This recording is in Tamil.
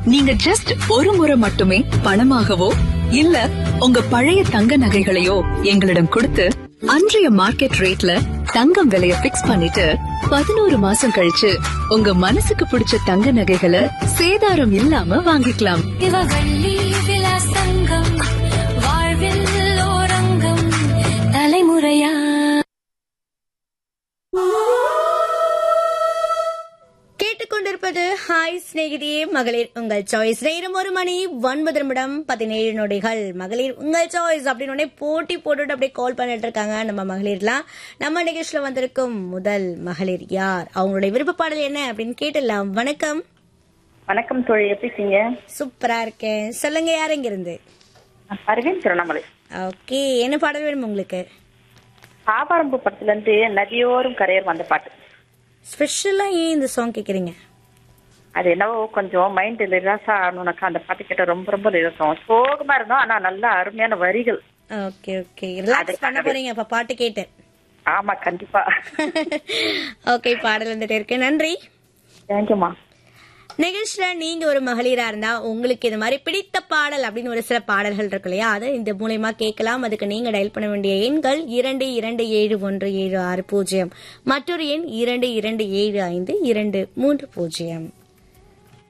நீங்க ஜஸ்ட் ஒரு முறை மட்டுமே பணமாகவோ இல்ல உங்க பழைய தங்க நகைகளையோ எங்களிடம் கொடுத்து அன்றைய மார்க்கெட் ரேட்ல தங்கம் விலைய பிக்ஸ் பண்ணிட்டு பதினோரு மாசம் கழிச்சு உங்க மனசுக்கு பிடிச்ச தங்க நகைகளை சேதாரம் இல்லாம வாங்கிக்கலாம் சிவவள்ளி விலாசங்கம் வாழ்வில் ஓரங்கம் தலைமுறையா கேட்டுக்கொண்டிருப்பது ஹாய் சிநேகிதியே மகளிர் உங்கள் சாய்ஸ் நேரம் ஒரு மணி ஒன்பது நிமிடம் பதினேழு நொடிகள் மகளிர் உங்கள் சாய்ஸ் அப்படின்னு உடனே போட்டி போட்டுட்டு அப்படியே கால் பண்ணிட்டு இருக்காங்க நம்ம மகளிர்லாம் நம்ம நிகழ்ச்சியில வந்திருக்கும் முதல் மகளிர் யார் அவங்களுடைய விருப்ப பாடல் என்ன அப்படின்னு கேட்டுடலாம் வணக்கம் வணக்கம் தோழி எப்படி இருக்கீங்க சூப்பரா இருக்கேன் சொல்லுங்க யார் இங்க இருந்து அரவிந்த் திருவண்ணாமலை ஓகே என்ன பாடல் வேணும் உங்களுக்கு ஆவாரம்பு படத்துல இருந்து நதியோரும் கரையர் வந்த பாட்டு ஸ்பெஷலா ஏன் இந்த சாங் கேக்குறீங்க அது என்னவோ கொஞ்சம் மைண்ட் ரிலாக்ஸா ஆகணும்னாக்கா அந்த பாட்டு கேட்ட ரொம்ப ரொம்ப இருக்கும் சோகமா இருந்தோம் ஆனா நல்ல அருமையான வரிகள் ஓகே ஓகே ரிலாக்ஸ் பண்ண போறீங்க அப்ப பாட்டு கேட்டு ஆமா கண்டிப்பா ஓகே பாடல் வந்துட்டு இருக்கு நன்றி தேங்க்யூமா நிகழ்ச்சியில நீங்க ஒரு மகளிரா இருந்தா உங்களுக்கு இது மாதிரி பிடித்த பாடல் அப்படின்னு ஒரு சில பாடல்கள் இருக்கு இல்லையா அதை இந்த மூலயமா கேட்கலாம் அதுக்கு நீங்க டயல் பண்ண வேண்டிய எண்கள் இரண்டு இரண்டு ஏழு ஒன்று ஏழு ஆறு பூஜ்ஜியம் மற்றொரு எண் இரண்டு இரண்டு ஏழு ஐந்து இரண்டு மூன்று பூஜ்ஜியம்